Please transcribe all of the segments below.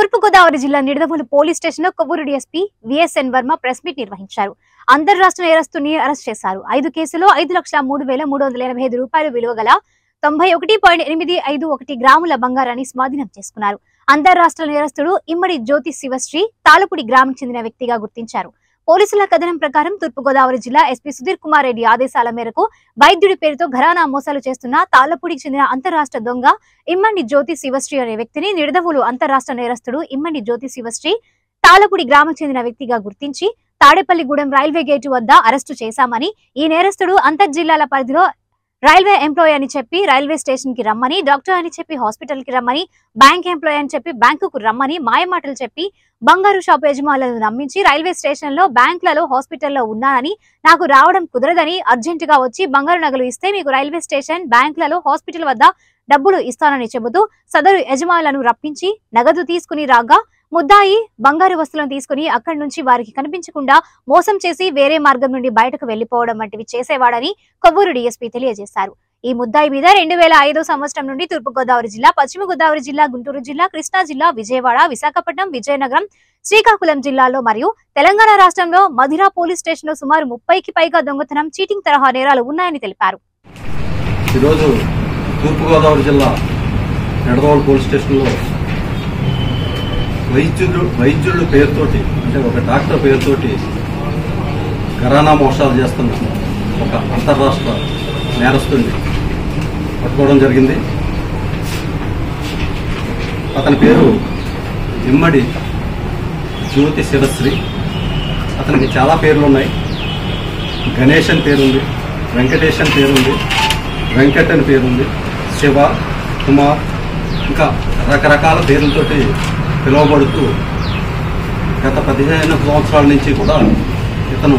తూర్పుగోదావరి జిల్లా Nidadavolu police station లో Kovvur DSP VSN Varma press meet నిర్వహించారు అంతర్రాష్ట్ర నేరస్తుని అరెస్ట్ చేశారు ఐదు కేసులో ఐదు లక్షల మూడు వేల మూడు వందల ఎనభై ఐదు రూపాయలు విలువ గల తొంభై ఒకటి పాయింట్ ఎనిమిది ఐదు ఒకటి గ్రాముల బంగారాన్ని స్వాధీనం చేసుకున్నారు అంతర్రాష్ట్ర నేరస్తుడు ఇమ్మడి జ్యోతి శివశ్రీ తాళపుడి గ్రామం చెందిన వ్యక్తిగా గుర్తించారు పోలీసుల కథనం ప్రకారం తూర్పుగోదావరి జిల్లా ఎస్పీ సుధీర్ కుమార్ రెడ్డి ఆదేశాల మేరకు వైద్యుడి పేరుతో ఘరానా మోసాలు చేస్తున్న తాళ్లపూడికి చెందిన అంతరాష్ట్ర దొంగ ఇమ్మండి జ్యోతి శివశ్రీ అనే వ్యక్తిని నిడదవులు అంతరాష్ట్ర నేరస్తుడు ఇమ్మండి జ్యోతి శివశ్రీ తాళపూడి గ్రామం చెందిన వ్యక్తిగా గుర్తించి తాడేపల్లిగూడెం రైల్వే గేటు వద్ద అరెస్టు చేశామని ఈ నేరస్తుడు అంతర్జిల్లాల పరిధిలో రైల్వే ఎంప్లాయ్ అని చెప్పి రైల్వే స్టేషన్ కి రమ్మని డాక్టర్ అని చెప్పి హాస్పిటల్ కి రమ్మని బ్యాంక్ ఎంప్లాయ్ అని చెప్పి బ్యాంకుకు రమ్మని మాయమాటలు చెప్పి బంగారు షాప్ యజమానులను నమ్మించి రైల్వే స్టేషన్ లో బ్యాంకులలో హాస్పిటల్లో ఉన్నానని నాకు రావడం కుదరదని అర్జెంట్ గా వచ్చి బంగారు నగలు ఇస్తే మీకు రైల్వే స్టేషన్ బ్యాంకులలో హాస్పిటల్ వద్ద డబ్బులు ఇస్తానని చెబుతూ సదరు యజమానులను రప్పించి నగదు తీసుకుని రాగా ముద్దాయి బంగారు వస్తువులను తీసుకుని అక్కడి నుంచి వారికి కనిపించకుండా మోసం చేసి వేరే మార్గం నుండి బయటకు వెళ్లిపోవడం వంటివి చేసేవాడని కొవ్వూరు డీఎస్పీ తెలియజేశారు ఈ ముద్దాయి మీద రెండు వేల ఐదో సంవత్సరం నుండి తూర్పుగోదావరి జిల్లా పశ్చిమ గోదావరి జిల్లా గుంటూరు జిల్లా కృష్ణా జిల్లా విజయవాడ విశాఖపట్నం విజయనగరం శ్రీకాకుళం జిల్లాలో మరియు తెలంగాణ రాష్ట్రంలో మధిరా పోలీస్ స్టేషన్ లో సుమారు ముప్పైకి పైగా దొంగతనం చీటింగ్ తరహా నేరాలు ఉన్నాయని తెలిపారు ఈరోజు తూర్పుగోదావరి జిల్లా నిడదవోలు పోలీస్ స్టేషన్లో వైద్యులు వైద్యుల పేరుతోటి అంటే ఒక డాక్టర్ పేరుతోటి ఘరానా మోసాలు చేస్తున్న ఒక అంతర్రాష్ట్ర నేరస్తుడిని పట్టుకోవడం జరిగింది అతని పేరు ఇమ్మడి జ్యోతి శివశ్రీ అతనికి చాలా పేర్లు ఉన్నాయి గణేష్ అని పేరుంది వెంకటేష్ అని పేరుంది వెంకట్ అని పేరుంది శివ కుమార్ ఇంకా రకరకాల పేర్లతోటి పిలువబడుతూ గత పదిహేను సంవత్సరాల నుంచి కూడా ఇతను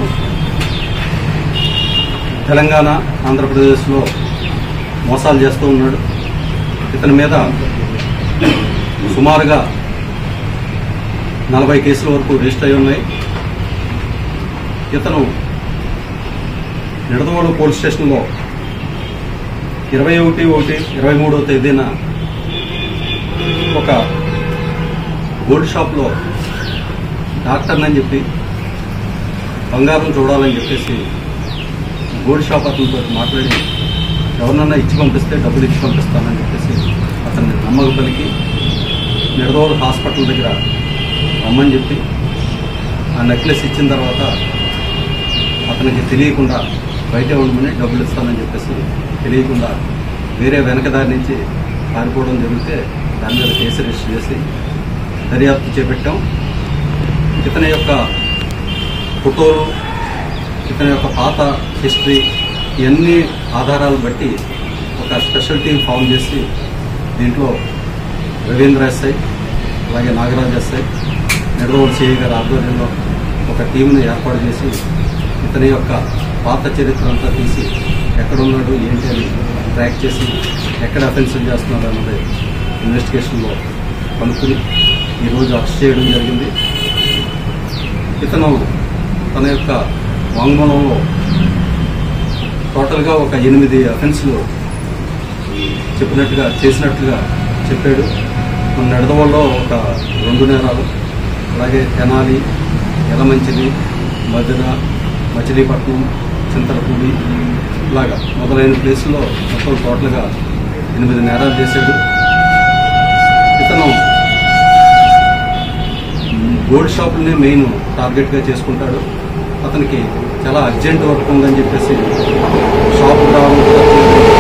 తెలంగాణ ఆంధ్రప్రదేశ్లో మోసాలు చేస్తూ ఉన్నాడు ఇతని మీద సుమారుగా నలభై కేసుల వరకు రిజిస్టర్ అయి ఉన్నాయి ఇతను నిడదవోలు పోలీస్ స్టేషన్లో ఇరవై ఒకటి ఒకటి ఇరవై మూడవ తేదీన ఒక గోల్డ్ షాప్లో డాక్టర్ని అని చెప్పి బంగారం చూడాలని చెప్పేసి గోల్డ్ షాప్ అతనితో మాట్లాడి ఎవరినన్నా ఇచ్చి పంపిస్తే డబ్బులు ఇచ్చి పంపిస్తానని చెప్పేసి అతన్ని నమ్మక పలికి నిడదవోలు హాస్పిటల్ దగ్గర రమ్మని చెప్పి ఆ నెక్లెస్ ఇచ్చిన తర్వాత అతనికి తెలియకుండా బయట ఉండమని డబ్బులు ఇస్తానని చెప్పేసి తెలియకుండా వేరే వెనకదారి నుంచి పారిపోవడం జరిగితే దాని మీద కేసు రిజిస్టర్ చేసి దర్యాప్తు చేపట్టాం ఇతని యొక్క ఫోటోలు ఇతని యొక్క పాత హిస్టరీ ఇవన్నీ ఆధారాలు బట్టి ఒక స్పెషల్ టీం ఫామ్ చేసి దీంట్లో రవీంద్ర ఎస్ఐ అలాగే నాగరాజ్ ఎస్ఐ నెడదోలు సిఐ గారి ఆధ్వర్యంలో ఒక టీంను ఏర్పాటు చేసి ఇతని యొక్క పాత చరిత్ర అంతా తీసి ఎక్కడున్నాడు ఏంటి అని ట్రాక్ చేసి ఎక్కడ అఫెన్సివ్ చేస్తున్నాడు అన్నది ఇన్వెస్టిగేషన్లో కనుక్కుని ఈరోజు అరెస్ట్ చేయడం జరిగింది ఇతను తన యొక్క వాంగ్మూలంలో టోటల్గా ఒక ఎనిమిది అఫెన్స్లు చెప్పినట్టుగా చేసినట్టుగా చెప్పాడు మన నడదవల్లో ఒక రెండు నేరాలు అలాగే తెనాలి ఎలమంచిలి మధుర మచిలీపట్నం చింతలపూడి ఇలాగా మొదలైన ప్లేసుల్లో మొత్తం టోటల్గా ఎనిమిది నేరాలు చేశాడు ఇతను గోల్డ్ షాపుల్ని మెయిన్ టార్గెట్గా చేసుకుంటాడు అతనికి చాలా అర్జెంట్ వర్క్ ఉందని చెప్పేసి షాప్ రావడం